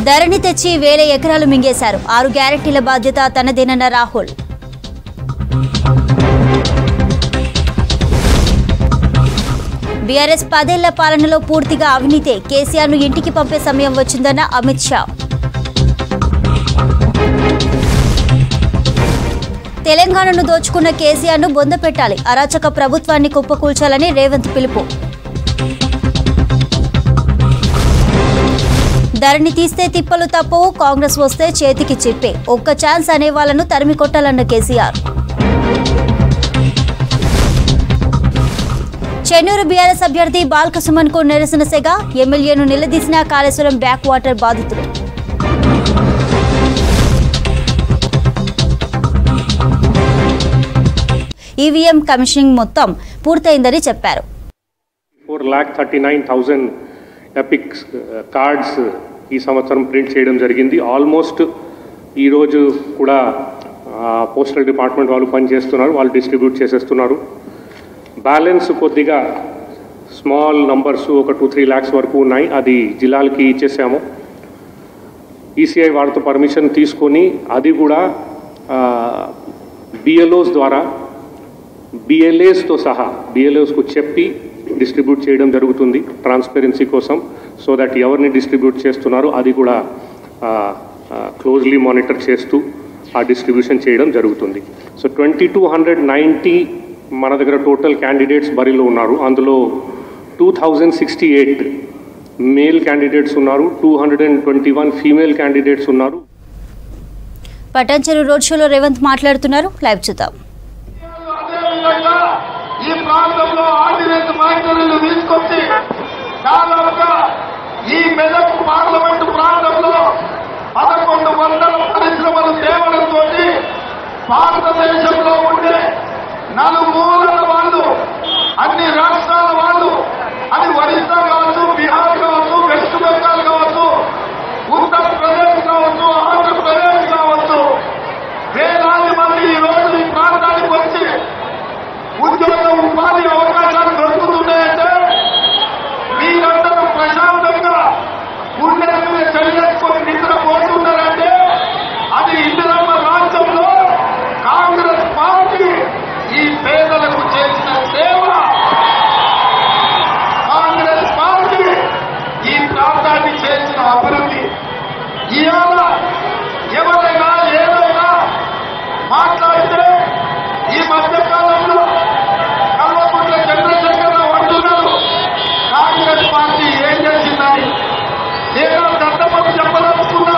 ధరణి తెచ్చి వేల ఎకరాలు మింగేశారు ఆరు గ్యారెంటీల బాధ్యత తనదేనన్న రాహుల్ బీఆర్ఎస్ పదేళ్ల పాలనలో పూర్తిగా అవినీతే కేసీఆర్ను ఇంటికి పంపే సమయం వచ్చిందన్న అమిత్ షా తెలంగాణను దోచుకున్న కేసీఆర్ను బొంద పెట్టాలి అరాచక ప్రభుత్వాన్ని కుప్పకూల్చాలని రేవంత్ పిలుపు ధరణి తీస్తే తిప్పలు తప్పవు కాంగ్రెస్ వస్తే చేతికి చిప్పే ఒక్క ఛాన్స్ అనే వాళ్ళను తరిమి కొట్టాలన్న కేసీఆర్ చెన్నూరు బీఆర్ఎస్ అభ్యర్థి బాల్క సుమన్ కు నిరసన సెగ ఎమ్మెల్యేను నిలదీసిన కాళేశ్వరం బ్యాక్ వాటర్ బాధితులు ఈవీఎం కమిషనింగ్ మొత్తం పూర్తయిందని చెప్పారు four lakh thirty nine thousand EPICs cards ఈ సంవత్సరం ప్రింట్ చేయడం జరిగింది ఆల్మోస్ట్ ఈరోజు కూడా పోస్టల్ డిపార్ట్మెంట్ వాళ్ళు పనిచేస్తున్నారు వాళ్ళు డిస్ట్రిబ్యూట్ చేసేస్తున్నారు బ్యాలెన్స్ కొద్దిగా స్మాల్ నంబర్స్ ఒక టూ త్రీ ల్యాక్స్ వరకు ఉన్నాయి అది జిల్లాలకి ఇచ్చేసాము ఈసీఐ వారితో పర్మిషన్ తీసుకొని అది కూడా బిఎల్ఓస్ ద్వారా బిఎల్ఏస్తో సహా బిఎల్ఏస్కు చెప్పి డిస్ట్రిబ్యూట్ చేయడం జరుగుతుంది ట్రాన్స్పరెన్సీ కోసం సో దట్ ఎవరిని డిస్ట్రిబ్యూట్ చేస్తున్నారో అది కూడా క్లోజ్లీ మానిటర్ చేస్తూ ఆ డిస్ట్రిబ్యూషన్ చేయడం జరుగుతుంది so twenty two hundred ninety మన దగ్గర టోటల్ క్యాండిడేట్స్ బరిలో ఉన్నారు అందులో two thousand sixty eight male candidates ఉన్నారు two hundred and twenty one female candidates ఉన్నారు పటాన్చెరు రోడ్ షోలో రేవంత్ మాట్లాడుతున్నారు లైవ్ చూద్దాం అదేవిధంగా ఈ ప్రాంతంలో ఆర్డినెన్స్ మాయిటరీలు తీసుకొచ్చి దాదాపుగా ఈ మెదక్ పార్లమెంటు ప్రాంతంలో పదకొండు వందల పరిశ్రమలు తేవడంతో భారతదేశంలో ఉండే నలుమూలల వాళ్ళు అన్ని రాష్ట్రాల వాళ్ళు అది ఒరిస్సా కావచ్చు బీహార్ కావచ్చు వెస్ట్ బెంగాల్ కావచ్చు ఉత్తరప్రదేశ్ కావచ్చు ఆంధ్రప్రదేశ్ కావచ్చు వేలాది మంది ఈ రోజు ఈ ప్రాంతానికి వచ్చి ఉద్యోగ ఉపాధి అవకాశాలు దొరుకుతున్నాయంటే మీరందరూ ప్రశాంతంగా గుండె మీద చెల్లేసుకొని నిద్రపోతున్నారంటే అది ఇందిరమ్మ రాజ్యంలో కాంగ్రెస్ పార్టీ ఈ పేదలకు చేసిన సేవ కాంగ్రెస్ పార్టీ ఈ ప్రాంతాన్ని చేసిన అభివృద్ధి ఇవాళ ఎవరైనా ఏదైనా మాట్లాడితే ఈ మధ్య కాలంలో కల్వకుంట్ల చంద్రశేఖరరావు అంటున్నారు కాంగ్రెస్ పార్టీ ఏం చేసిందని నేను దత్తపతి చెప్పదలుచుకున్నా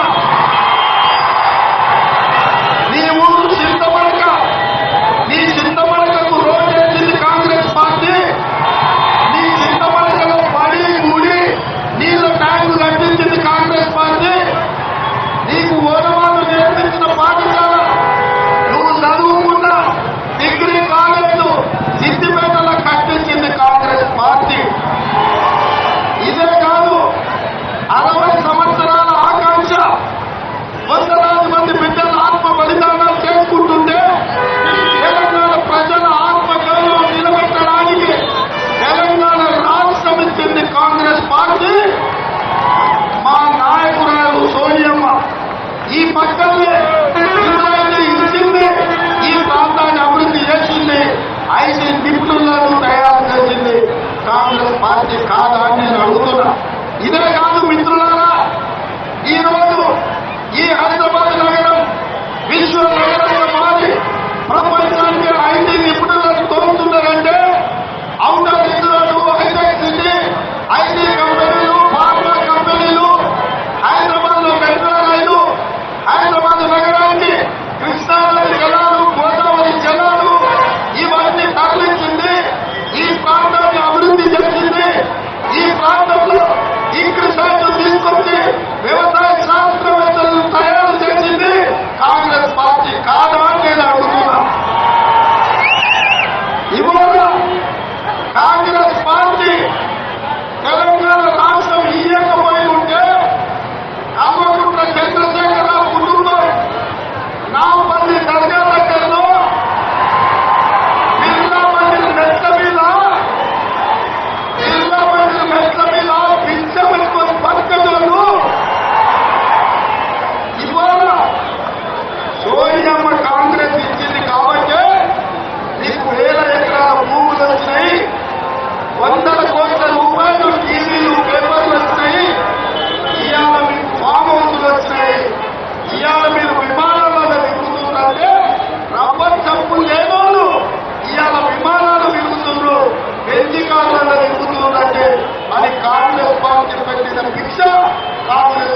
నీ ఊరు చింతమడక నీ చింతమడకకు రోడ్ వేసింది కాంగ్రెస్ పార్టీ నీ చింతమడకలో పడి గుడి నీళ్ళ ట్యాంకు కట్టించింది కాంగ్రెస్ పార్టీ నీకు ఓనవాళ్ళు నేర్పించిన పాఠశాల నువ్వు చదువుకున్న డిగ్రీ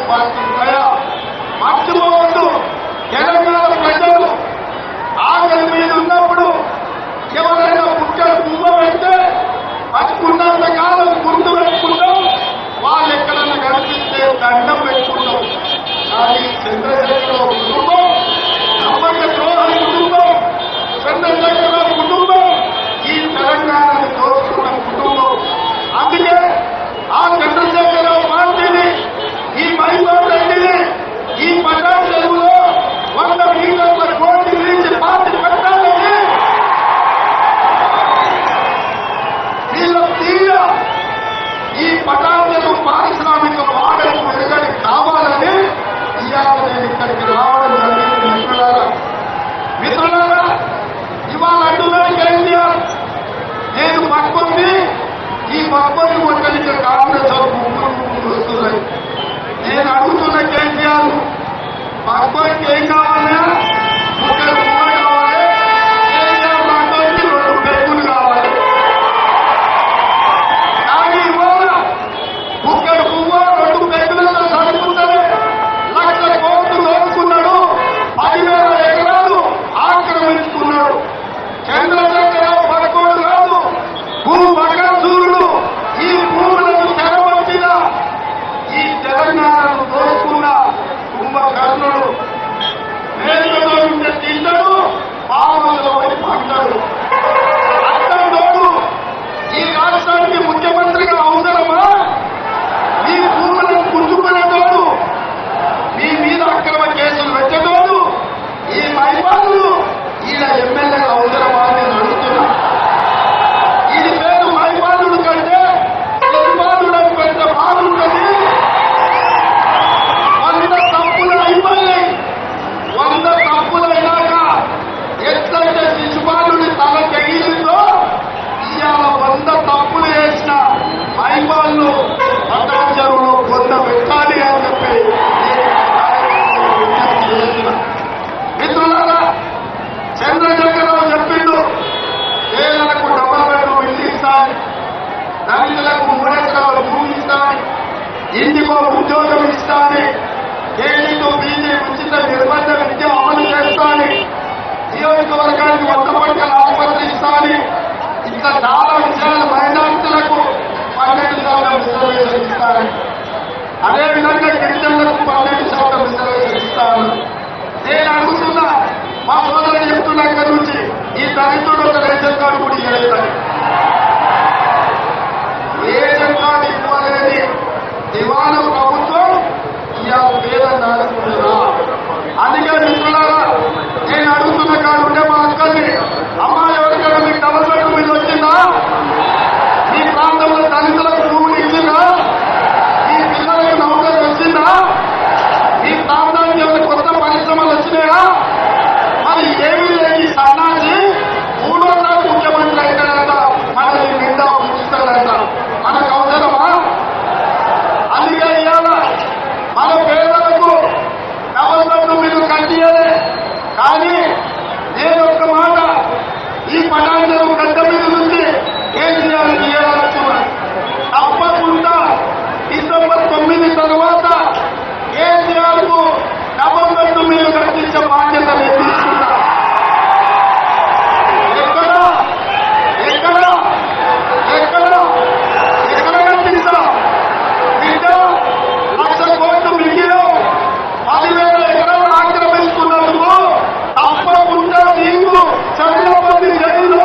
పార్టీ దయ మర్చిపోవద్దు తెలంగాణ ప్రజలు ఆకలి మీద ఉన్నప్పుడు ఎవరైనా పుట్టలు పువ్వ పెడితే బతుకున్నంత కాలం గుర్తు పెట్టుకుంటాం వాళ్ళు ఎక్కడన్నా కనిపిస్తే దండం పెట్టుకుంటాం కానీ చంద్రశేఖరరావు కుటుంబం నమ్మక ద్రోహం కుటుంబం చంద్రశేఖరరావు కుటుంబం ఈ తెలంగాణను దోచుకున్న కుటుంబం అందుకే ఆ చంద్రశేఖరరావు పార్టీని ఈ మైసూర్ రెడ్డిని ఈ పటాన్ చెరువులో వంద మీటర్ల కోటి నుంచి పార్టీ పెట్టాలని వీళ్ళ తీర ఈ పటాన్లకు పారిశ్రామిక వాడకు వెలుగడి కావాలని ఇవాళ నేను ఇక్కడికి రావడం జరిగింది మిత్రులారా మిత్రులారా ఇవాళ అంటున్నాను కేసీఆర్ నేను పక్కొంది ఈ పక్కొని కొట్టడానికి కాంగ్రెస్ వాళ్ళు ముగ్గురు ముగ్గురు వస్తున్నాయి నేను అడుగుతున్న కేసీఆర్ పక్కోనికి ఏం కావాలా ముగ్గురు పువ్వులు కావాలి కేసీఆర్ పక్కోనికి రెండు పెరుగులు కావాలి కానీ ఇవాళ ముగ్గురు పువ్వు రెండు పెరుగులతో సరిపోతుంది లక్ష కోట్లు దోచుకున్నాడు పదివేల ఎకరాలు ఆక్రమించుకున్నాడు చంద్రశేఖరరావు పదకొండు కాదు భూ బకాసురుడు ఈ భూములను తెరవచ్చిన ఈ తెలంగాణను దోచుకున్న కుంభకర్ణుడు నేరుగా ఉంటే తింటాడు పావులలో పోయి పంటాడు అర్థం తోడు ఈ రాష్ట్రానికి ముఖ్యమంత్రిగా అవసరమా ఈ భూములను పుంజుకునేటోడు మీ మీద అక్రమ కేసులు పెట్టేటోడు ఈ మైపాలు ఈయన ఎమ్మెల్యేగా అవసరమా అని నేను అడుగుతున్నా ఇది పేరు మైపాలుడు కంటే యజమానుడు అని పెద్ద బాగుంటుంది వంద తప్పులు అయిపోయాయి వంద తప్పులు అయినాక ఎట్లయితే శిశుపాలుడి తల తెగిలిందో ఇవాళ వంద తప్పులు చేసిన మైపాళ్ళు పట్టణ చెరువులో కొంత పెట్టాలి అని చెప్పి నేను విజ్ఞప్తి చేస్తున్నా. మిత్రులారా చంద్రశేఖరరావు చెప్పిండు పేదలకు డబ్బులు బెడ్రూమ్ ఇల్లు ఇస్తాను దళితులకు మూడెకరాల భూమి ఇస్తాను ఇంటికో ఉద్యోగం ఇస్తాను కేజీతో బీజీ ఉచిత నిర్బంధ విద్య అమలు చేస్తాను నియోజకవర్గానికి వంద పట్ల ఆసుపత్రి ఇస్తాను ఇట్లా చాలా విషయాలు మైనార్టీలకు పన్నెండు శాతం రిజర్వేషన్ ఇస్తాను అదేవిధంగా గిరిజనులకు పన్నెండు శాతం రిజర్వేషన్ ఇస్తాను నేను అడుగుతున్నా మా సోదరుడు చెప్తున్నా ఇక్కడి నుంచి ఈ దళితుడు ఒక రేషన్ కార్డు కూడా ఇవ్వలేదని రేషన్ కార్డు ఇవ్వలేని దివాణ ప్రభుత్వం ఇవాళ పేద నాడుకుంటున్నా అందుకే మిత్రులారా నేను అడుగుతున్న కాడు ఉంటే మా అక్కల్ని అమ్మా ఎవరికైనా మీకు డబుల్ బెడ్రూమ్ ఇల్లు వచ్చిందా మీ ప్రాంతంలో దళితులకు భూములు ఇచ్చిందా మీ పిల్లలకు నౌకరు వచ్చిందా మీ ప్రాంతానికి ఏమైనా కొత్త పరిశ్రమలు వచ్చినాయా మరి ఏమీ లేని సన్నాసి మూడోసారి ముఖ్యమంత్రి అయినాడంట మనల్ని నిండా ఉంచుతాడంట మనకు అవసరమా అందుకే ఇవాళ మన పేదలకు నవలబట్టు మీరు కట్టియలే కానీ నేను ఒక్క మాట ఈ పటాంజలు గడ్డ మీద నుంచి కేసీఆర్ చేయాలనుకున్నాను తప్పకుండా డిసెంబర్ తొమ్మిది తర్వాత కేసీఆర్ కు నవంబర్ మీరు కట్టించే బాధ్యత నేను తీసుకున్నా ఎక్కడ ఎక్కడ ఎక్కడ ఎక్కడ కట్టించా బిడ్డ లక్ష కోట్లు మిగిలిన పదివేల ఎకరాలు ఆక్రమించుకున్నందుకు తప్పకుండా నీకు చంద్రపల్లి జైలు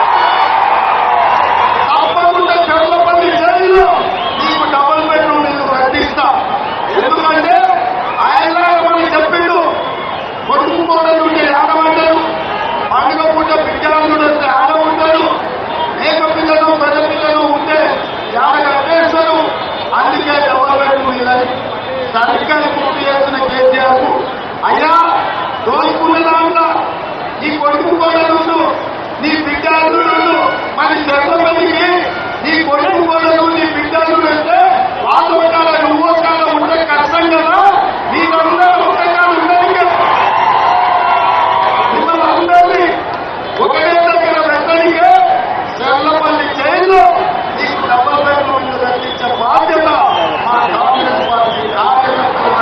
తప్పకుండా చంద్రపల్లి జైలు నీకు డబుల్ బెడ్రూమ్ ఇల్లు కట్టిస్తా ఎందుకంటే ఆయన మనకి చెప్పిండు కొడుకు కోడలు ఉంటే ఆడమంటారు పండుగ పూట విద్యార్థులు వస్తే ఆడ ఉంటారు మేక పిల్లలు పెద్ద పిల్లలు ఉంటే ఆడ కట్టేస్తారు అందుకే డబుల్ బెడ్రూమ్ ఇల్లని సరిగ్గా పూర్తి చేసిన కేసీఆర్ అయ్యా దోచుకున్న దాంట్లో నీ కొడుకు కోడలు నీ విద్యార్థులు మరి చెత్తపల్లికి నీ కొడుకు కోడలు నీ విద్యార్థులు అంటే వాళ్ళు ఒకవేళ నువ్వు ఒకవేళ ఉంటే కష్టం కదా నీకందరూ ఒకవేళ ఉండదు కదా మిమ్మల్ని అందరినీ ఒకటే దగ్గర పెట్టడానికే చెర్లపల్లి జైల్లో నీకు డబ్బులు బెడ్రూమ్ కట్టించే బాధ్యత మా కాంగ్రెస్ పార్టీ కార్యకర్తలు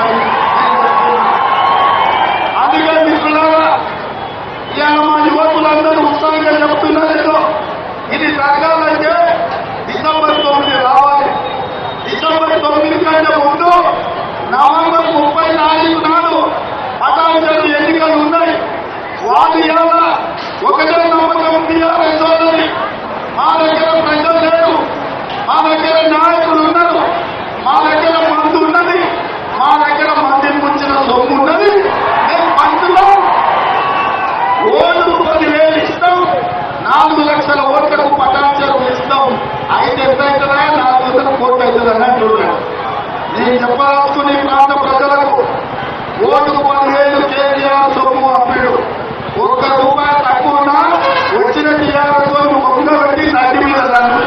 నేను చెప్పాల్సిన ఈ ప్రాంత ప్రజలకు ఓటుకు పదివేలు కేసీఆర్ సొమ్ము అప్పిడు ఒక్క రూపాయి తక్కువ ఉన్నా వచ్చిన టీఆర్ఎస్ సొమ్ము ఒక్క పెట్టి నడ్డి మీద దాన్ని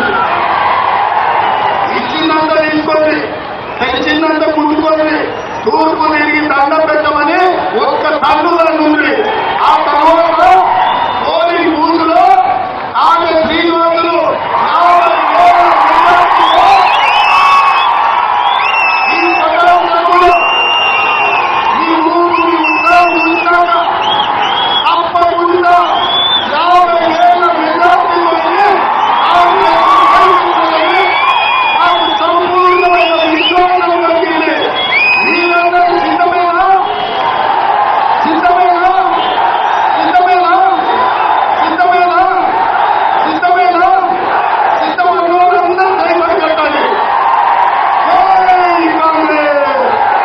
ఇచ్చిందంత తీసుకోండి తెచ్చిందంత పుట్టుకొని తూర్పు తిరిగి దండ పెట్టమని ఒక్క తల్లు ఉంది ఆ తర్వాత పోలింగ్ బూత్ లో ఆమె శ్రీనివాసులు యాభై వేల మెజార్టీతో ఈ సకలం సభలో ఈ ఊరు ఉత్తరం ఉంచాక తప్పకుండా యాభై వేల మెజార్టీతోని ఆమె గెలుస్తుందని నాకు సంపూర్ణమైన విశ్వాసం కలిగింది మీరందరూ సిద్ధమేనా సిద్ధమేనా సిద్ధమేనా సిద్ధమేనా సిద్ధమేనా సిద్ధమైన వాళ్ళందరూ దయచేసి కట్టాలి జై కాంగ్రెస్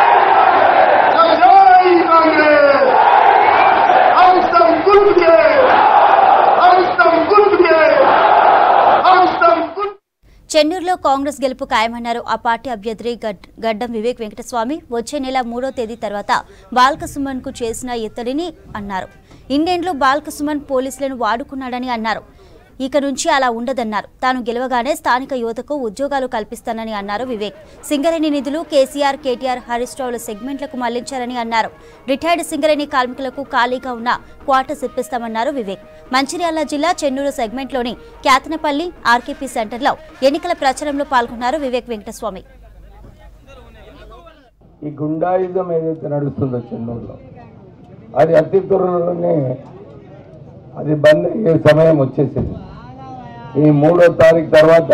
జై కాంగ్రెస్ హస్తం గుర్తుకే హస్తం గుర్తుకే హస్తం గుర్తు చెన్నూరులో కాంగ్రెస్ గెలుపు ఖాయమన్నారు ఆ పార్టీ అభ్యర్థి గడ్- గడ్డం వివేక్ వెంకటస్వామి వచ్చే నెల మూడో తేదీ తర్వాత బాల్క సుమన్ కు చేసిన ఎత్తడిని అన్నారు ఇండియన్లు బాల్క సుమన్ పోలీసులను వాడుకున్నాడని అన్నారు ఇక నుంచి అలా ఉండదన్నారు తాను గెలవగానే స్థానిక యువతకు ఉద్యోగాలు కల్పిస్తానని అన్నారు వివేక్ సింగరేణి నిధులు కేసీఆర్ కేటీఆర్ హరీష్ రావుల సెగ్మెంట్లకు మళ్లించారని అన్నారు రిటైర్డ్ సింగరేణి కార్మికులకు ఖాళీగా ఉన్న క్వార్టర్స్ ఇప్పిస్తామన్నారు వివేక్ మంచిర్యాల జిల్లా చెన్నూరు సెగ్మెంట్లోని క్యాతనపల్లి ఆర్కేపీ సెంటర్లో ఎన్నికల ప్రచారంలో పాల్గొన్నారు వివేక్ వెంకటస్వామి ఈ గుండాయుధం ఏదైతే నడుస్తుందో చెన్నూరులో అది అతి త్వరలోనే అది బంద్ అయ్యే సమయం వచ్చేసింది ఈ మూడో తారీఖు తర్వాత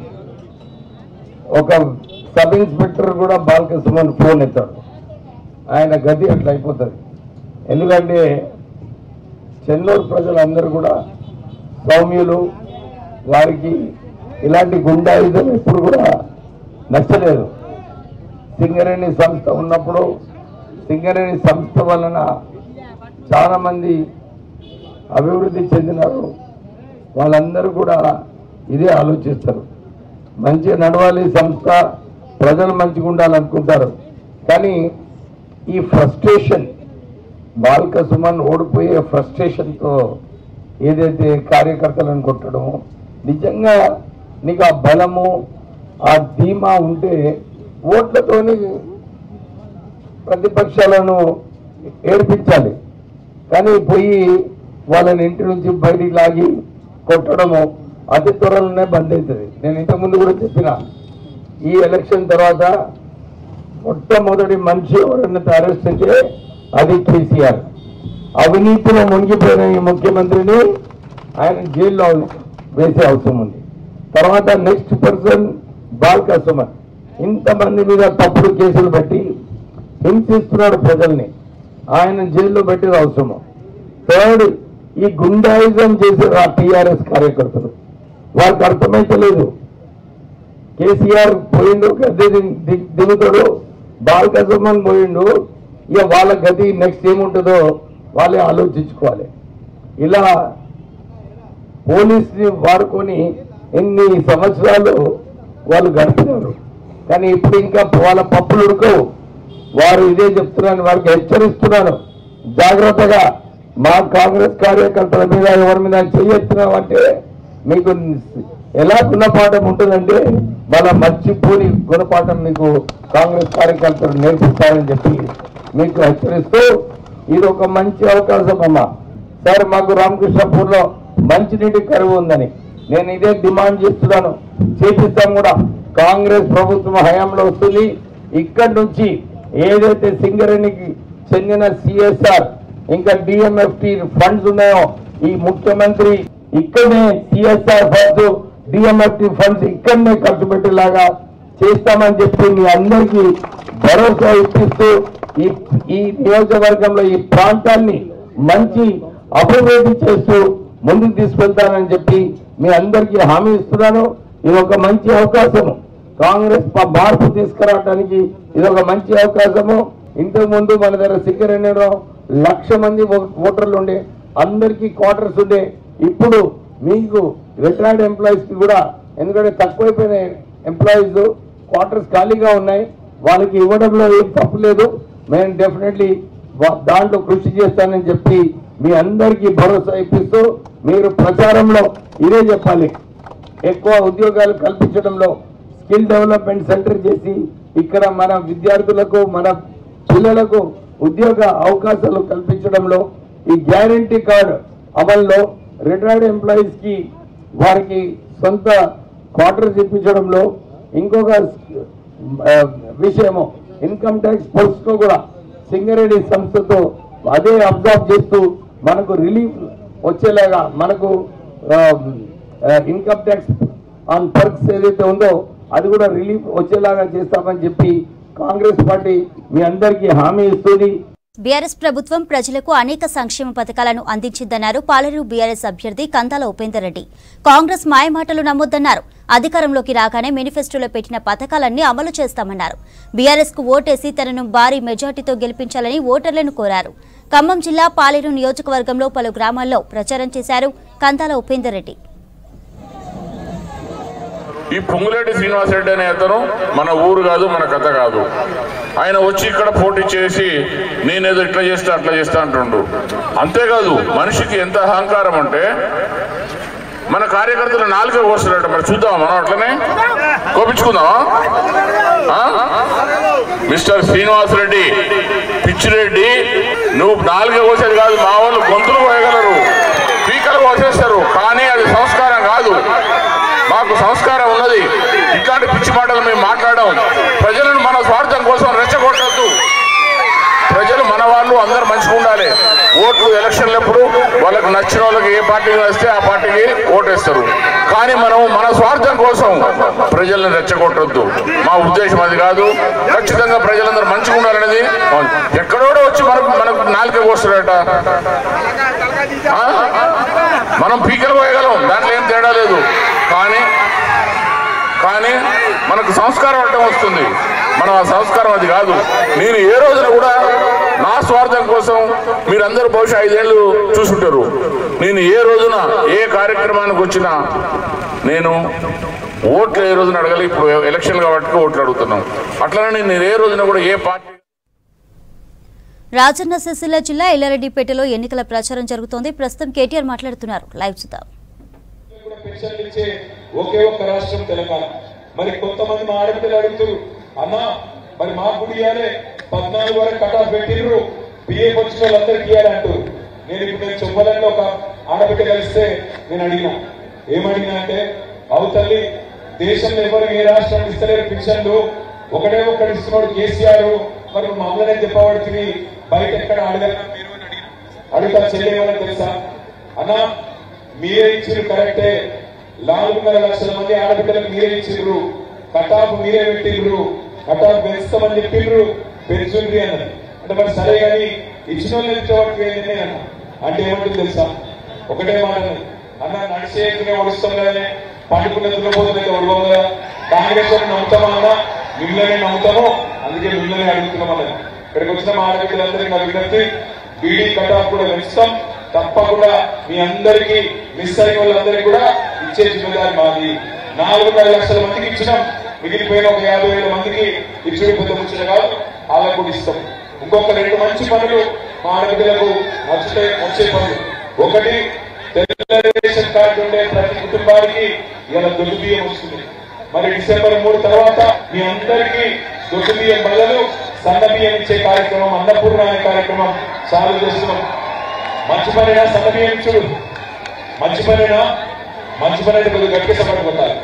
ఒక సబ్ ఇన్స్పెక్టర్ కూడా బాలక సుమన్ ఫోన్ ఎత్తాడు ఆయన గది అట్లా అయిపోతుంది ఎందుకంటే చెన్నూరు ప్రజలందరూ కూడా సౌమ్యులు వారికి ఇలాంటి గుండాయుధం ఎప్పుడు కూడా నచ్చలేదు సింగరేణి సంస్థ ఉన్నప్పుడు సింగరేణి సంస్థ వలన చాలా మంది అభివృద్ధి చెందినారు వాళ్ళందరూ కూడా ఇదే ఆలోచిస్తారు మంచిగా నడవాలి సంస్థ ప్రజలు మంచిగా ఉండాలనుకుంటారు కానీ ఈ ఫ్రస్ట్రేషన్ బాల్క సుమన్ ఓడిపోయే ఫ్రస్ట్రేషన్తో ఏదైతే కార్యకర్తలను కొట్టడము నిజంగా నీకు ఆ బలము ఆ ధీమా ఉంటే ఓట్లతోని ప్రతిపక్షాలను ఏడిపించాలి కానీ పోయి వాళ్ళని ఇంటి నుంచి బయటికి లాగి కొట్టడము అతి త్వరలోనే బంద్ అవుతుంది నేను ఇంతకుముందు కూడా చెప్పిన ఈ ఎలక్షన్ తర్వాత మొట్టమొదటి మనిషి ఎవరన్నా అరెస్ట్ అయితే అది కేసీఆర్ అవినీతిలో మునిగిపోయిన ఈ ముఖ్యమంత్రిని ఆయన జైల్లో వేసే అవసరం ఉంది తర్వాత నెక్స్ట్ పర్సన్ బాల్కా సుమన్ ఇంతమంది మీద తప్పుడు కేసులు పెట్టి హింసిస్తున్నాడు ప్రజల్ని ఆయన జైల్లో పెట్టేది అవసరము థర్డ్ ఈ గుండాయిజం చేసే ఆ టీఆర్ఎస్ కార్యకర్తలు వారికి అర్థమైతలేదు కేసీఆర్ పోయిండు గద్దె ది- ది- దిగుతాడు బాలకసుమన్ పోయిండు ఇక వాళ్ళ గది నెక్స్ట్ ఏముంటుందో వాళ్ళే ఆలోచించుకోవాలి ఇలా పోలీస్ని వాడుకొని ఎన్ని సంవత్సరాలు వాళ్ళు గడిపినారు కానీ ఇప్పుడు ఇంకా వాళ్ళ పప్పులు ఉడకవు వారు ఇదే చెప్తున్నాను వారికి హెచ్చరిస్తున్నాను జాగ్రత్తగా మా కాంగ్రెస్ కార్యకర్తల మీద ఎవరి మీద చెయ్యెత్తున్నాం అంటే మీకు ఎలా గుణపాఠం ఉంటుందంటే వాళ్ళ మర్చిపోని గుణపాఠం మీకు కాంగ్రెస్ కార్యకర్తలు నేర్పిస్తారని చెప్పి మీకు హెచ్చరిస్తూ ఇది ఒక మంచి అవకాశం అమ్మా సార్ మాకు రామకృష్ణపూర్లో మంచినీటి కరువు ఉందని నేను ఇదే డిమాండ్ చేస్తున్నాను చేపిస్తాం కూడా కాంగ్రెస్ ప్రభుత్వం హయాంలో వస్తుంది ఇక్కడి నుంచి ఏదైతే సింగరేణికి చెందిన సిఎస్ఆర్ ఇంకా డిఎంఎఫ్టి ఫండ్స్ ఉన్నాయో ఈ ముఖ్యమంత్రి ఇక్కడనే సిఎస్ఆర్ ఫండ్స్ డిఎంఎఫ్టి ఫండ్స్ ఇక్కడనే ఖర్చు పెట్టేలాగా చేస్తామని చెప్పి మీ అందరికీ భరోసా ఇప్పిస్తూ ఈ ఈ నియోజకవర్గంలో ఈ ప్రాంతాన్ని మంచి అభివృద్ధి చేస్తూ ముందుకు తీసుకెళ్తానని చెప్పి మీ అందరికీ హామీ ఇస్తున్నాను ఇది ఒక మంచి అవకాశము కాంగ్రెస్ ప- మార్పు తీసుకురావడానికి ఇది ఒక మంచి అవకాశము ఇంతకు ముందు మన దగ్గర సిక్కరెన్నో లక్ష మంది ఓ- ఓటర్లు ఉండే అందరికీ క్వార్టర్స్ ఉండే ఇప్పుడు మీకు రిటైర్డ్ ఎంప్లాయీస్ కి కూడా ఎందుకంటే తక్కువైపోయిన ఎంప్లాయీస్ క్వార్టర్స్ ఖాళీగా ఉన్నాయి వాళ్ళకి ఇవ్వడంలో ఏం తప్పు లేదు మేము డెఫినెట్లీ దాంట్లో కృషి చేస్తానని చెప్పి మీ అందరికీ భరోసా ఇప్పిస్తూ మీరు ప్రచారంలో ఇదే చెప్పాలి ఎక్కువ ఉద్యోగాలు కల్పించడంలో స్కిల్ డెవలప్మెంట్ సెంటర్ చేసి ఇక్కడ మన విద్యార్థులకు మన పిల్లలకు ఉద్యోగ అవకాశాలు కల్పించడంలో ఈ గ్యారంటీ కార్డు అమల్లో రిటైర్డ్ ఎంప్లాయీస్ కి వారికి సొంత క్వార్టర్స్ ఇప్పించడంలో ఇంకొక ఆ, విషయము ఇన్కమ్ ట్యాక్స్ పోస్ట్ ను కూడా సింగరేణి సంస్థతో అదే అబ్జర్వ్ చేస్తూ మనకు రిలీఫ్ వచ్చేలాగా మనకు ఇన్కమ్ ట్యాక్స్ ఆన్ పర్క్స్ ఏదైతే ఉందో అది కూడా రిలీఫ్ వచ్చేలాగా చేస్తామని చెప్పి కాంగ్రెస్ పార్టీ మీ అందరికీ హామీ ఇస్తుంది బీఆర్ఎస్ ప్రభుత్వం ప్రజలకు అనేక సంక్షేమ పథకాలను అందించిందన్నారు పాలెరు బీఆర్ఎస్ అభ్యర్థి కందాల ఉపేందర్ రెడ్డి కాంగ్రెస్ మాయమాటలు నమ్మొద్దన్నారు అధికారంలోకి రాగానే మేనిఫెస్టోలో పెట్టిన పథకాలన్నీ అమలు చేస్తామన్నారు బీఆర్ఎస్ కు ఓటేసి తనను భారీ మెజార్టీతో గెలిపించాలని ఓటర్లను కోరారు ఖమ్మం జిల్లా పాలేరు నియోజకవర్గంలో పలు గ్రామాల్లో ప్రచారం చేశారు కందాల ఉపేందర్ రెడ్డి ఈ పొంగులేటి శ్రీనివాసరెడ్డి అనే అతను మన ఊరు కాదు మన కథ కాదు ఆయన వచ్చి ఇక్కడ పోటీ చేసి నేనేదో ఇట్లా చేస్తా అట్లా చేస్తా అంటుండు అంతేకాదు మనిషికి ఎంత అహంకారం అంటే మన కార్యకర్తలు నాలుగే కోస్తున్నారట మరి చూద్దాం మనం అట్లనే కోపించుకుందామా ఆ? మిస్టర్ శ్రీనివాసరెడ్డి పిచ్చిరెడ్డి నువ్వు నాలుగే కోసేది కాదు మా వాళ్ళు గొంతులు కోయగలరు పీకలు కోసేస్తారు కానీ అది సంస్కారం కాదు మాకు సంస్కారం ఉన్నది ఇట్లాంటి పిచ్చి మాటలు మేము మాట్లాడడం ప్రజలను మన స్వార్థం కోసం రెచ్చగొట్టద్దు ప్రజలు మన వాళ్ళు అందరు మంచిగా ఉండాలి ఓట్లు ఎలక్షన్లప్పుడు వాళ్ళకి నచ్చిన వాళ్ళకి ఏ పార్టీ వస్తే ఆ పార్టీకి ఓటేస్తారు కానీ మనం మన స్వార్థం కోసం ప్రజల్ని రెచ్చగొట్టొద్దు మా ఉద్దేశం అది కాదు ఖచ్చితంగా ప్రజలందరూ మంచిగా ఉండాలనేది ఎక్కడోడో వచ్చి మనకు మనకు నాలుక కోస్తాడట ఆ? మనం పీకలు పోయగలం దాంట్లో ఏం తేడా లేదు కానీ కానీ మనకు సంస్కారం అడ్డం వస్తుంది మనం ఆ సంస్కారం అది కాదు నేను ఏ రోజున కూడా నా స్వార్థం కోసం మీరందరూ బహుశా ఐదేళ్లు చూసుంటారు నేను ఏ రోజున ఏ కార్యక్రమానికి వచ్చినా నేను ఓట్లు ఏ రోజున అడగాలి ఇప్పుడు ఎలక్షన్ కాబట్టి ఓట్లు అడుగుతున్నాం అట్లనే నేను ఏ రోజున కూడా ఏ పార్టీ రాజన్న సిరిసిల్ల జిల్లా ఎల్లారెడ్డిపేటలో ఎన్నికల ప్రచారం జరుగుతోంది ప్రస్తుతం కేటీఆర్ మాట్లాడుతున్నారు లైవ్ చూద్దాం కూడా పెన్షన్లు ఇచ్చే ఒకే ఒక్క రాష్ట్రం తెలంగాణ మరి కొంతమంది మా ఆడపిల్లలు అడుగుతారు అన్నా మరి మాకు కూడా ఇవ్వాలి పద్నాలుగు వరకు కట్ ఆఫ్ పెట్టిర్రు బిఏకి వచ్చిన వాళ్ళందరికీ ఇవ్వాలి అంటారు నేను ఇప్పుడు నేను చెప్పాలంటే ఒక ఆడబిడ్డ కలిస్తే నేను అడిగినా ఏమడిగినా అంటే అవతల్లి దేశంలో ఎవరు ఏ రాష్ట్రం ఇస్తలేరు పెన్షన్లు ఒకటే ఒక్కడు ఇస్తున్నాడు కేసీఆర్ మరి నువ్వు మమ్మల్నే చెప్పబడుతుంది బయట ఎక్కడ అడగలరా మీరు అని అడిగినా అడుగుతా చెల్లేమని తెలుసా అన్నా మీరే ఇచ్చిర్రు కరెక్టే నాలుగున్నర లక్షల మంది ఆడబిడ్డలకు మీరే ఇచ్చిర్రు కటాఫ్ మీరే పెట్టిర్రు కటాఫ్ పెంచుతామని చెప్పిండ్రు పెంచుండ్రి అన్నది అంటే మరి సరే కానీ ఇచ్చిన వాళ్ళు ఇచ్చేవాడికి ఏంటంటే అన్న అంటే ఏమంటుంది తెలుసా ఒకటే మాట అన్నది. అన్న నడిచేట్టునే ఒడుస్తాం కదనే పండుకున్న దున్నపోతున్నైతే ఒడవం కదా కాంగ్రెస్ వారిని నమ్ముతామా అన్న మిమ్మల్ని నమ్ముతాము అందుకే మిమ్మల్ని అడుగుతున్నాం అన్నది ఇక్కడికి వచ్చిన మా ఆడబిడ్డలందరికీ నా విజ్ఞప్తి బీడీ కటాఫ్ కూడా పెంచుతాం తప్పకుండా మీ అందరికీ మిస్ అయిన వాళ్ళందరికీ కూడా ఇచ్చే జిమ్మదారి మాది నాలుగున్నర లక్షల మందికి ఇచ్చినాం మిగిలిపోయిన ఒక యాభై వేల మందికి ఇచ్చుడు పెద్ద ముచ్చిన కాదు వాళ్ళకు కూడా ఇస్తాం ఇంకొక రెండు మంచి పనులు మా ఆడబిడ్డలకు నచ్చుతాయి వచ్చే పనులు ఒకటి తెల్ల రేషన్ కార్డు ఉండే ప్రతి కుటుంబానికి ఇలా దొడ్డు బియ్యం వస్తుంది మరి డిసెంబర్ మూడు తర్వాత మీ అందరికీ దొడ్డు బియ్యం బదులు సన్న బియ్యం ఇచ్చే కార్యక్రమం అన్నపూర్ణ అనే కార్యక్రమం చాలు చేస్తున్నాం మంచి పనినా సన్న బియ్యం ఇచ్చుడు మంచి పనినా మంచి పని అయితే కొద్దిగా గట్టిగా సపోర్ట్ కొట్టాలి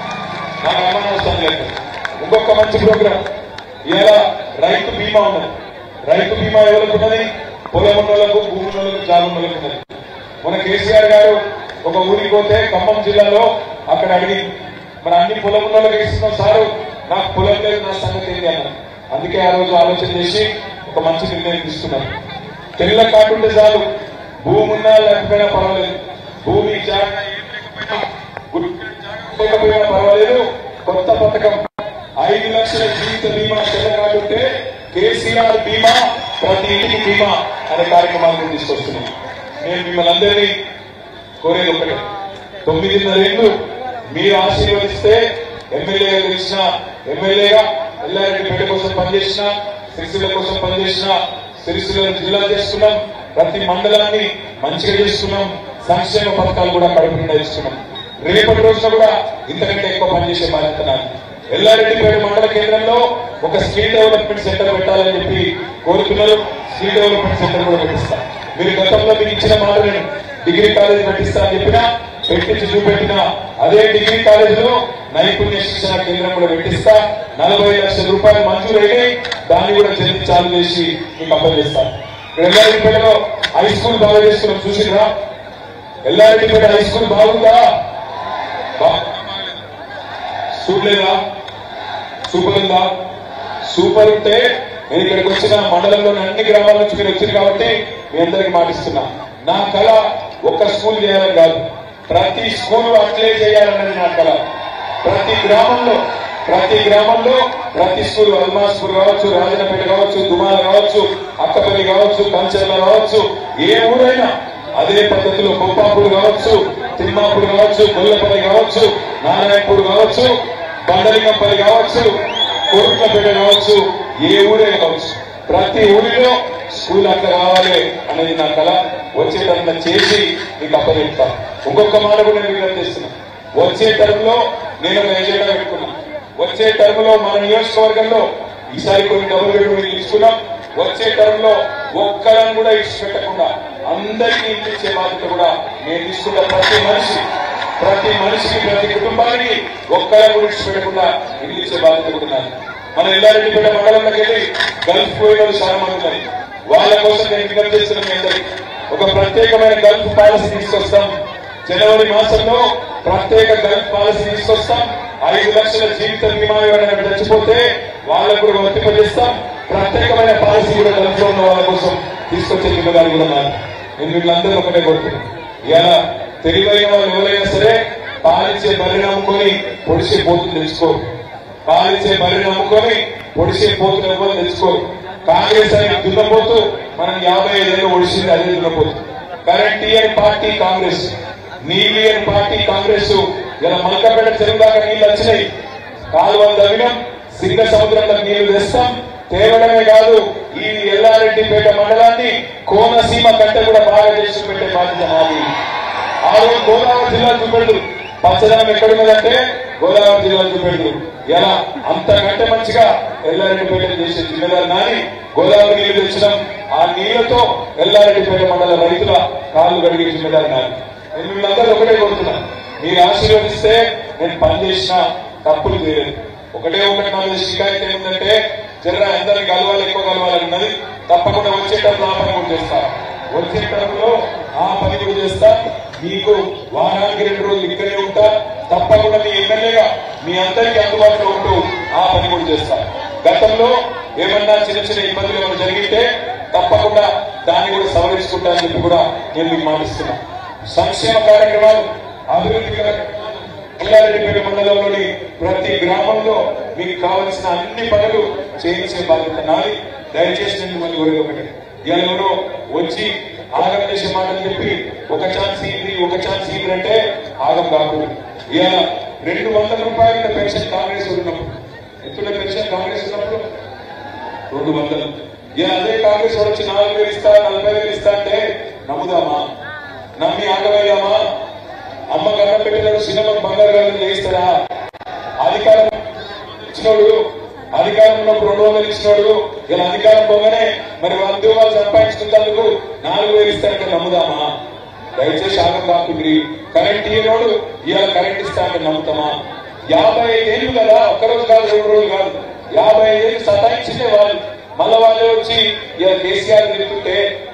నాకు ఏమన్నా అవసరం లేదు ఇంకొక మంచి ప్రోగ్రామ్ ఇలా రైతు బీమా ఉన్నది రైతు బీమా ఎవరికి ఉన్నది పొలం ఉన్నోళ్ళకు భూమి ఉన్నోళ్ళకు జాబ్ ఉన్నోళ్ళకు ఉన్నది మన కేసీఆర్ గారు ఒక ఊరికి పోతే ఖమ్మం జిల్లాలో అక్కడ అడిగి మరి అన్ని పొలం ఉన్నోళ్ళకి ఇస్తున్నాం సారు నాకు పొలం లేదు నా సంగతి ఏంటి అన్నారు అందుకే ఆ రోజు ఆలోచన చేసి ఒక మంచి నిర్ణయం తీసుకున్నారు తెల్ల కాకుంటే చాలు భూమి ఉన్నా లేకపోయినా పర్వాలేదు భూమి జాగా ఏం లేకపోయినా గుడి లేకపోయినా పర్వాలేదు కొత్త పథకం ఐదు లక్షల జీవిత బీమా తెల్ల కార్డు ఉంటే కేసీఆర్ బీమా ప్రతి ఇంటికి బీమా అనే కార్యక్రమాన్ని తీసుకొస్తున్నాం నేను మిమ్మల్ని అందరినీ కోరేది ఒకటే తొమ్మిదిన్నర ఏళ్ళు మీరు ఆశీర్వదిస్తే ఎమ్మెల్యేగా గెలిచిన ఎమ్మెల్యేగా ఎల్లారెడ్డిపేట కోసం పనిచేసిన సిరిసిల్ల కోసం పనిచేసిన సిరిసిల్ల జిల్లా చేసుకున్నాం ప్రతి మండలాన్ని మంచిగా చేసుకున్నాం సంక్షేమ పథకాలు కూడా కడుపు నిండా ఇస్తున్నాం రేపటి రోజున కూడా ఇంతకంటే ఎక్కువ పనిచేసే బాధ్యత నాది ఎల్లారెడ్డిపేట మండల కేంద్రంలో ఒక స్కిల్ డెవలప్మెంట్ సెంటర్ పెట్టాలని చెప్పి కోరుతున్నారు స్కిల్ డెవలప్మెంట్ సెంటర్ కూడా పెట్టిస్తాం మీరు గతంలో మీకు ఇచ్చిన మాట నేను డిగ్రీ కాలేజ్ పెట్టిస్తా అని చెప్పినా పెట్టించి చూపెట్టిన అదే డిగ్రీ కాలేజీలో నైపుణ్య శిక్షణ కేంద్రం కూడా పెట్టిస్తా నలభై లక్షల రూపాయలు మంజూరైతే దాన్ని కూడా చెల్లి చాలు చేసి మీకు అప్పగిస్తాను ఇక్కడ ఎల్లారెడ్డిపేటలో హై స్కూల్ బాగా చేస్తున్నాం చూసిరా ఎల్లారెడ్డిపేట హై స్కూల్ బాగుందా బా- చూడలేదా సూపర్ ఉందా సూపర్ ఉంటే నేను ఇక్కడికి వచ్చిన మండలంలోని అన్ని గ్రామాల నుంచి మీరు వచ్చారు కాబట్టి మీ అందరికి మాటిస్తున్నా నా కళ ఒక్క స్కూల్ చేయాలని కాదు ప్రతి స్కూల్ అట్లే చేయాలన్నది నా కళ ప్రతి గ్రామంలో ప్రతి గ్రామంలో ప్రతి స్కూల్ అల్మాస్పూర్ కావచ్చు రాజనపేట కావచ్చు దుమాల కావచ్చు అక్కపల్లి కావచ్చు కంచెర్ల కావచ్చు ఏ ఊరైనా అదే పద్ధతిలో కొప్పాపూర్ కావచ్చు తిమ్మాపూర్ కావచ్చు గొల్లపల్లి కావచ్చు నారాయణపూర్ కావచ్చు బండలింగంపల్లి కావచ్చు కోరుట్లపేట కావచ్చు ఏ ఊరే కావచ్చు ప్రతి ఊరిలో స్కూల్ అట్లా కావాలి అనేది నా కళ వచ్చేటంత చేసి మీకు అప్పచెప్తా ఇంకొక మాట కూడా నేను విజ్ఞప్తి చేస్తున్నా వచ్చే టర్మ్ లో నేను ఒక ఎజెండా పెట్టుకున్నా వచ్చే టర్మ్ లో మన నియోజకవర్గంలో ఈసారి కొన్ని డబుల్ బెడ్రూమ్ తీసుకున్నాం వచ్చే టర్మ్ లో ఒక్కరని కూడా ఇచ్చి పెట్టకుండా అందరికీ ఇంటి ఇచ్చే బాధ్యత కూడా నేను తీసుకున్న ప్రతి మనిషి ప్రతి మనిషికి ప్రతి కుటుంబానికి ఒక్కర కూడా ఇచ్చి పెట్టకుండా ఇల్లు ఇచ్చే బాధ్యత కూడా నాది. మన ఎల్లారెడ్డిపేట మండలంలోకి వెళ్ళి గల్ఫ్ పోయిన వాళ్ళు చాలా మంది ఉన్నారు వాళ్ళ కోసం నేను విజ్ఞప్తి చేస్తున్న మీ అందరికీ ఒక ప్రత్యేకమైన గల్ఫ్ పాలసీ తీసుకొస్తాం జనవరి మాసంలో ప్రత్యేక గల్ఫ్ పాలసీ తీసుకొస్తాం ఐదు లక్షల జీవిత బీమా ఎవరైనా చచ్చిపోతే వాళ్ళకు కూడా వర్తింపజేస్తాం ప్రత్యేకమైన పాలసీ కూడా గల్ఫ్ లో ఉన్న వాళ్ళ కోసం తీసుకొచ్చే జిమ్మదారి కూడా నాది. నేను వీళ్ళందరూ ఒకటే కోరుతున్నాను ఇలా తెలివైన వాళ్ళు ఎవరైనా సరే పాలించే బర్రె నమ్ముకొని పొడిసే పోతులు తెలుసుకోరు పాలించే బర్రె నమ్ముకొని పొడిసే పోతులు ఎవరు తెలుసుకోరు కాంగ్రెస్ అని దున్నపోతూ మనం యాభై ఐదేళ్ళు ఒడిసింది అదే దున్నపోతు కరెంట్ ఇయర్ పార్టీ కాంగ్రెస్ నీళ్ళు ఇయర్ పార్టీ కాంగ్రెస్ ఇలా మల్కపేట చెరువు దాకా నీళ్ళు వచ్చినాయి కాలువలు తవ్వినాం సింగ సముద్రంలో నీళ్లు తెస్తాం తేవడమే కాదు ఈ ఎల్లారెడ్డిపేట మండలాన్ని కోనసీమ కంటే కూడా బాగా చేసి పెట్టే బాధ్యత మాది ఆ రోజు గోదావరి జిల్లా చూపెడు పచ్చదనం ఎక్కడున్నదంటే గోదావరి జిల్లా చూపెడు ఎలా అంతకంటే మంచిగా ఎల్లారెడ్డిపేట చేసే జిల్లాలు నాని గోదావరి నీళ్లు తెచ్చినాం ఆ నీళ్లతో ఎల్లారెడ్డిపేట మండల రైతుల కాళ్ళు కడిగే జిమ్మదారు నాని నేను వీళ్ళందరూ ఒకటే కోరుతున్నా మీరు ఆశీర్వదిస్తే నేను పనిచేసిన తప్పులు చేయలేదు ఒకటే ఒకటి నా షికాయత్ ఏమిటంటే జర అందరికి కలవాలి ఎక్కువ కలవాలని ఉన్నది తప్పకుండా వచ్చేటప్పుడు ఆ పని కూడా చేస్తా వచ్చేటప్పుడు ఆ పని కూడా చేస్తా మీకు వారానికి రెండు రోజులు ఇక్కడే ఉంటా తప్పకుండా మీ ఎమ్మెల్యేగా మీ అందరికీ అందుబాటులో ఉంటూ ఆ పని కూడా చేస్తా గతంలో ఏమన్నా చిన్న చిన్న ఇబ్బందులు ఏమైనా జరిగితే తప్పకుండా దాన్ని కూడా సవరించుకుంటా అని చెప్పి కూడా నేను మీకు మాటిస్తున్నా సంక్షేమ కార్యక్రమాలు అభివృద్ధి కార్యక్రమాలు ఎల్లారెడ్డిపేట మండలంలోని ప్రతి గ్రామంలో మీకు కావలసిన అన్ని పనులు చేయించే బాధ్యత నాది దయచేసి నేను మళ్ళీ ఒరే ఒకటి ఇవాళ ఎవరో వచ్చి ఆగం చేసే మాటలు చెప్పి ఒక ఛాన్స్ ఇది ఒక ఛాన్స్ ఇది అంటే ఆగం కాకూడదు ఇవాళ రెండు వందల రూపాయల పెన్షన్ కాంగ్రెస్ ఉన్నప్పుడు ఎత్తున్న పెన్షన్ కాంగ్రెస్ ఉన్నప్పుడు రెండు వందలు ఇక అదే కాంగ్రెస్ వాడు వచ్చి నాలుగు వేలు ఇస్తా నలభై వేలు ఇస్తా అంటే నమ్ముదామా నమ్మి ఆగవేయామా అమ్మ గన్నం పెట్టినాడు సినిమా బంగారు గల్లం చేయిస్తాడా అధికారం ఇచ్చినోడు అధికారం ఉన్నప్పుడు రెండు వందలు ఇచ్చినోడు ఇలా అధికారం పోగానే మరి వంద వాళ్ళు సంపాదించుకున్నందుకు నాలుగు వేలు ఇస్తారంటే నమ్ముదామా దయచేసి ఆగం కాకుండ్రి కరెంట్ ఇయ్యనోడు ఇవాళ కరెంట్ ఇస్తానంటే నమ్ముతామా యాభై ఐదేళ్ళు కదా ఒక్కరోజు కాదు రెండు రోజులు కాదు యాభై ఐదేళ్ళు సతాయించిందే వాళ్ళు మళ్ళా వాళ్ళే వచ్చి ఇలా కేసీఆర్ తిరుగుతుంటే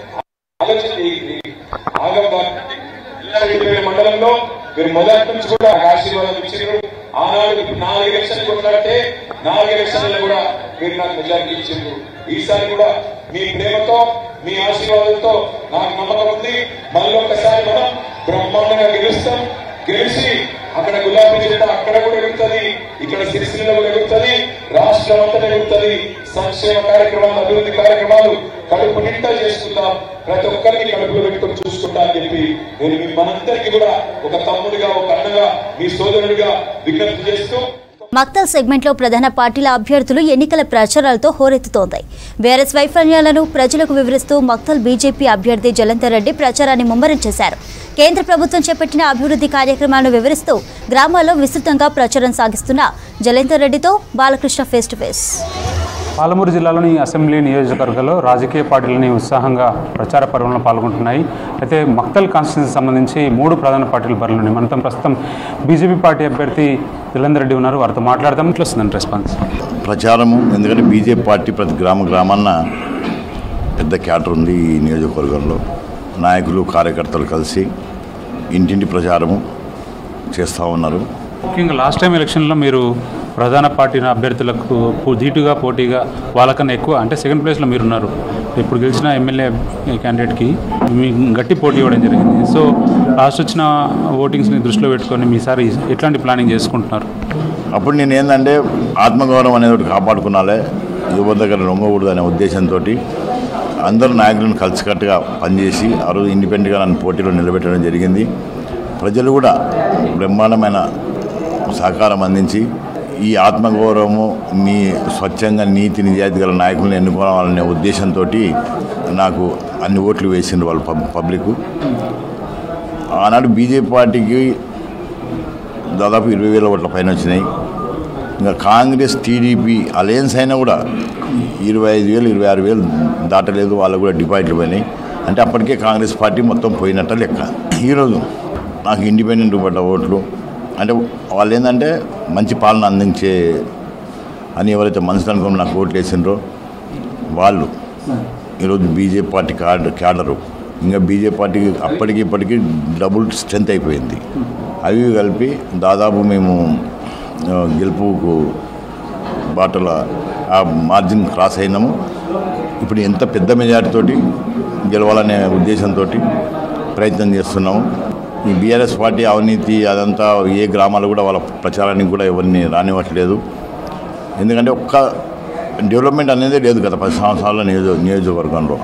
ఆలోచన చేయండి ఆగం కాకండి ఎల్లారెడ్డిపేట మండలంలో మీరు మొదటి నుంచి కూడా నాకు ఆశీర్వాదం ఇచ్చారు ఆనాడు ఇప్పుడు నాలుగు ఎలక్షన్లు కొట్లాడితే నాలుగు ఎలక్షన్లలో కూడా మీరు నాకు మెజారిటీ ఇచ్చారు ఈసారి కూడా మీ ప్రేమతో మీ ఆశీర్వాదంతో నాకు నమ్మకం ఉంది మళ్ళీ ఒకసారి మనం బ్రహ్మాండంగా గెలుస్తాం గెలిచి అక్కడ గులాబీ జెండా అక్కడ కూడా ఎగురుతుంది ఇక్కడ సిరిసిల్లలో కూడా ఎగురుతుంది రాష్ట్రం అంతా ఎగురుతుంది సంక్షేమ కార్యక్రమాలు అభివృద్ధి కార్యక్రమాలు కడుపు నిండా చేసుకుందాం ప్రతి ఒక్కరిని కడుపులో పెట్టుకొని చూసుకుంటా అని చెప్పి నేను మీ మనందరికీ కూడా ఒక తమ్ముడిగా ఒక అన్నగా మీ సోదరుడిగా విజ్ఞప్తి చేస్తూ మక్తల్ సెగ్మెంట్లో ప్రధాన పార్టీల అభ్యర్థులు ఎన్నికల ప్రచారాలతో హోరెత్తుతోంది బీఆర్ఎస్ వైఫల్యాలను ప్రజలకు వివరిస్తూ మక్తల్ బీజేపీ అభ్యర్థి జలంధర్ రెడ్డి ప్రచారాన్ని ముమ్మరం చేశారు కేంద్ర ప్రభుత్వం చేపట్టిన అభివృద్ధి కార్యక్రమాలను వివరిస్తూ గ్రామాల్లో విస్తృతంగా ప్రచారం సాగిస్తున్న జలంధర్ రెడ్డితో Balakrishna face to face Palamuru జిల్లాలోని అసెంబ్లీ నియోజకవర్గంలో రాజకీయ పార్టీలని ఉత్సాహంగా ప్రచార పర్వంలో పాల్గొంటున్నాయి అయితే మక్తల్ కాన్స్టిట్యూన్సీ సంబంధించి మూడు ప్రధాన పార్టీలు బరిలో ఉన్నాయి మనతో ప్రస్తుతం బీజేపీ పార్టీ అభ్యర్థి జిల్లందర్ రెడ్డి ఉన్నారు వారితో మాట్లాడదాం ఇట్లా వస్తుందండి రెస్పాన్స్ ప్రచారము ఎందుకంటే బీజేపీ పార్టీ ప్రతి గ్రామ గ్రామాన్న పెద్ద క్యాటర్ ఉంది ఈ నియోజకవర్గంలో నాయకులు కార్యకర్తలు కలిసి ఇంటింటి ప్రచారము చేస్తూ ఉన్నారు ముఖ్యంగా లాస్ట్ టైం ఎలక్షన్లో మీరు ప్రధాన పార్టీ అభ్యర్థులకు పో- ధీటుగా పోటీగా వాళ్ళకన్నా ఎక్కువ అంటే సెకండ్ ప్లేస్లో మీరున్నారు ఇప్పుడు గెలిచిన ఎమ్మెల్యే క్యాండిడేట్కి మీ గట్టి పోటీ ఇవ్వడం జరిగింది సో లాస్ట్ వచ్చిన ఓటింగ్స్ని దృష్టిలో పెట్టుకొని మీసారి ఎట్లాంటి ప్లానింగ్ చేసుకుంటున్నారు అప్పుడు నేను ఏంటంటే ఆత్మగౌరవం అనేది ఒకటి కాపాడుకున్నాలే యువత దగ్గర లొంగకూడదు అనే ఉద్దేశంతో అందరూ నాయకులను కలిసికట్టుగా పనిచేసి ఆ రోజు ఇండిపెండెంట్గా నన్ను పోటీలో నిలబెట్టడం జరిగింది ప్రజలు కూడా బ్రహ్మాండమైన సహకారం అందించి ఈ ఆత్మగౌరవము నీ స్వచ్ఛంగా నీతి నిజాయితీ గల నాయకులను ఎన్నుకోవాలనే ఉద్దేశంతో నాకు అన్ని ఓట్లు వేసిండ్రు వాళ్ళు పబ్ పబ్లిక్ ఆనాడు బీజేపీ పార్టీకి దాదాపు ఇరవై వేల ఓట్ల పైన వచ్చినాయి ఇంకా కాంగ్రెస్ టీడీపీ అలయన్స్ అయినా కూడా ఇరవై ఐదు వేలు ఇరవై ఆరు వేలు దాటలేదు వాళ్ళకు కూడా డిపాజిట్లు పోయినాయి అంటే అప్పటికే కాంగ్రెస్ పార్టీ మొత్తం పోయినట్ట లెక్క ఈరోజు నాకు ఇండిపెండెంట్ పడ్డ ఓట్లు అంటే వాళ్ళు ఏంటంటే మంచి పాలన అందించే అని ఎవరైతే మనసు అనుకుని నాకు ఓట్లు వేసిండ్రో వాళ్ళు ఈరోజు బీజేపీ పార్టీ క్యాడర్ క్యాడరు ఇంకా బీజేపీ పార్టీకి అప్పటికి ఇప్పటికి డబుల్ స్ట్రెంత్ అయిపోయింది అవి ఇవి కలిపి దాదాపు మేము ఆ, గెలుపుకు బాటల ఆ మార్జిన్ క్రాస్ అయినాము ఇప్పుడు ఎంత పెద్ద మెజార్టీతోటి గెలవాలనే ఉద్దేశంతో ప్రయత్నం చేస్తున్నాము ఈ బీఆర్ఎస్ పార్టీ అవినీతి అదంతా ఏ గ్రామాలు కూడా వాళ్ళ ప్రచారానికి కూడా ఎవరిని రానివ్వట్లేదు ఎందుకంటే ఒక్క డెవలప్మెంట్ అనేది లేదు గత పది సంవత్సరాల నియోజక నియోజకవర్గంలో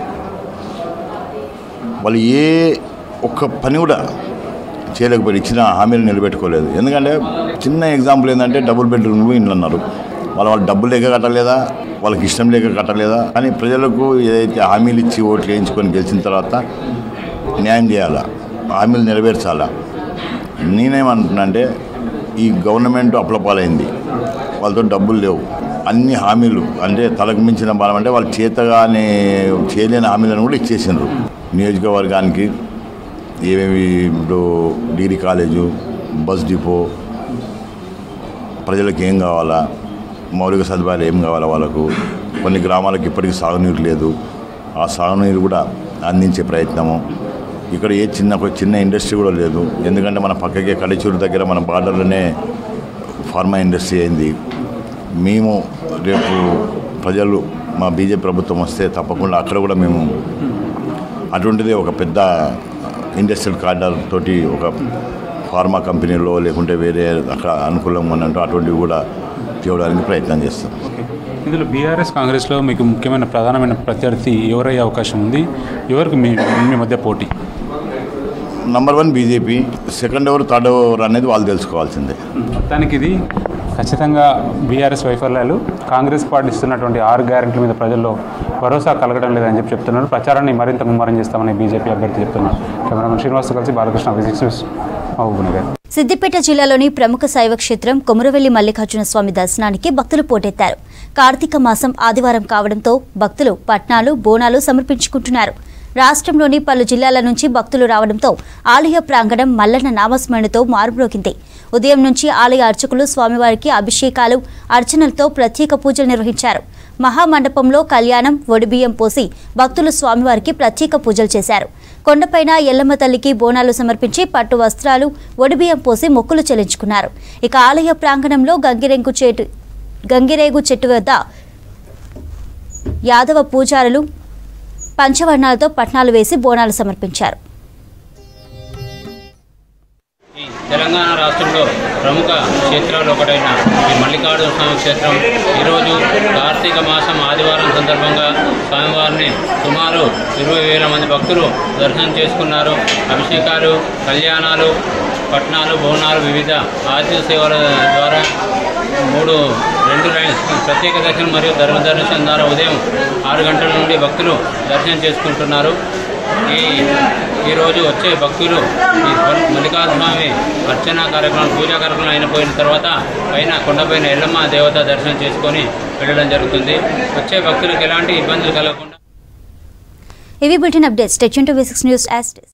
వాళ్ళు ఏ ఒక్క పని కూడా చేయలేకపోయారు ఇచ్చిన హామీలు నిలబెట్టుకోలేదు ఎందుకంటే చిన్న ఎగ్జాంపుల్ ఏంటంటే డబుల్ బెడ్రూమ్ ఇండ్లు అన్నారు వాళ్ళు వాళ్ళు డబ్బులు లేక కట్టలేదా వాళ్ళకి ఇష్టం లేక కట్టలేదా కానీ ప్రజలకు ఏదైతే హామీలు ఇచ్చి ఓట్లు వేయించుకొని గెలిచిన తర్వాత న్యాయం చేయాలా హామీలు నెరవేర్చాలా నేనేమంటున్నా అంటే ఈ గవర్నమెంట్ అప్లపాలైంది వాళ్ళతో డబ్బులు లేవు అన్ని హామీలు అంటే తలకు మించిన బలం అంటే వాళ్ళు చేతగానే చేయలేని హామీలను కూడా ఇచ్చేసిండ్రు నియోజకవర్గానికి ఏమేమి ఇప్పుడు డిగ్రీ కాలేజు బస్ డిపో ప్రజలకు ఏం కావాలా మౌలిక సదుపాయాలు ఏం కావాలా వాళ్ళకు కొన్ని గ్రామాలకు ఇప్పటికీ సాగునీరు లేదు ఆ సాగునీరు కూడా అందించే ప్రయత్నము ఇక్కడ ఏ చిన్న ఒక చిన్న ఇండస్ట్రీ కూడా లేదు ఎందుకంటే మన పక్కకే కడిచూరు దగ్గర మన బార్డర్లోనే ఫార్మా ఇండస్ట్రీ అయింది మేము రేపు ప్రజలు మా బీజేపీ ప్రభుత్వం వస్తే తప్పకుండా అక్కడ కూడా మేము అటువంటిది ఒక పెద్ద ఇండస్ట్రియల్ కార్డర్ తోటి ఒక ఫార్మా కంపెనీలో లేకుంటే వేరే అక్కడ అనుకూలంగా ఉన్నట్టు అటువంటివి కూడా తేవడానికి ప్రయత్నం చేస్తాం ఇందులో బీఆర్ఎస్ కాంగ్రెస్లో మీకు ముఖ్యమైన ప్రధానమైన ప్రత్యర్థి ఎవరయ్యే అవకాశం ఉంది ఎవరికి మీ మీ మధ్య పోటీ నంబర్ వన్ బీజేపీ సెకండ్ ఎవరు థర్డ్ ఎవరు అనేది వాళ్ళు తెలుసుకోవాల్సిందే మొత్తానికి ఇది ఖచ్చితంగా బీఆర్ఎస్ వైఫల్యాలు కాంగ్రెస్ పార్టీ ఇస్తున్నటువంటి ఆరు గ్యారెంటీల మీద ప్రజల్లో భరోసా కలగడం లేదని చెప్పి చెప్తున్నారు ప్రచారాన్ని మరింత ముమ్మరం చేస్తామని బీజేపీ అభ్యర్థి చెప్తున్నారు కెమెరామెన్ శ్రీనివాస్ కలిసి బాలకృష్ణ ఫిజిక్స్ న్యూస్ మహబూబ్నగర్ సిద్దిపేట జిల్లాలోని ప్రముఖ శైవ క్షేత్రం కొమురవెల్లి మల్లికార్జున స్వామి దర్శనానికి భక్తులు పోటెత్తారు కార్తీక మాసం ఆదివారం కావడంతో భక్తులు పట్నాలు బోనాలు సమర్పించుకుంటున్నారు రాష్ట్రంలోని పలు జిల్లాల నుంచి భక్తులు రావడంతో ఆలయ ప్రాంగణం మల్లన్న నామస్మరణతో మారుమ్రోగింది ఉదయం నుంచి ఆలయ అర్చకులు స్వామివారికి అభిషేకాలు అర్చనలతో ప్రత్యేక పూజలు నిర్వహించారు మహామండపంలో కళ్యాణం ఒడిబియ్యం పోసి భక్తులు స్వామివారికి ప్రత్యేక పూజలు చేశారు కొండపైన ఎల్లమ్మ తల్లికి బోనాలు సమర్పించి పట్టు వస్త్రాలు ఒడిబియ్యం పోసి మొక్కులు చెల్లించుకున్నారు ఇక ఆలయ ప్రాంగణంలో గంగిరెంగు చెట్టు గంగిరేగు చెట్టు వద్ద యాదవ పూజారులు పంచవర్ణాలతో పట్నాలు వేసి బోనాలు సమర్పించారు ఈ తెలంగాణ రాష్ట్రంలో ప్రముఖ క్షేత్రాలు ఒకటైన ఈ మల్లికార్జున స్వామి క్షేత్రం ఈరోజు కార్తీక మాసం ఆదివారం సందర్భంగా స్వామివారిని సుమారు ఇరవై వేల మంది భక్తులు దర్శనం చేసుకున్నారు అభిషేకాలు కళ్యాణాలు పట్టణాలు భవనాలు వివిధ ఆర్థిక సేవల ద్వారా మూడు రెండు లైన్స్ ప్రత్యేక దర్శనం మరియు ధర్మ దర్శనం ద్వారా ఉదయం ఆరు గంటల నుండి భక్తులు దర్శనం చేసుకుంటున్నారు ఈ ఈరోజు వచ్చే భక్తులు ఈ మల్లికార్జున స్వామి అర్చన కార్యక్రమం పూజా కార్యక్రమం అయిపోయిన తర్వాత పైన కొండపైన ఎల్లమ్మ దేవత దర్శనం చేసుకొని వెళ్ళడం జరుగుతుంది వచ్చే భక్తులకు ఎలాంటి ఇబ్బందులు కలగకుండా ఇవి bulletin updates touch to V six news as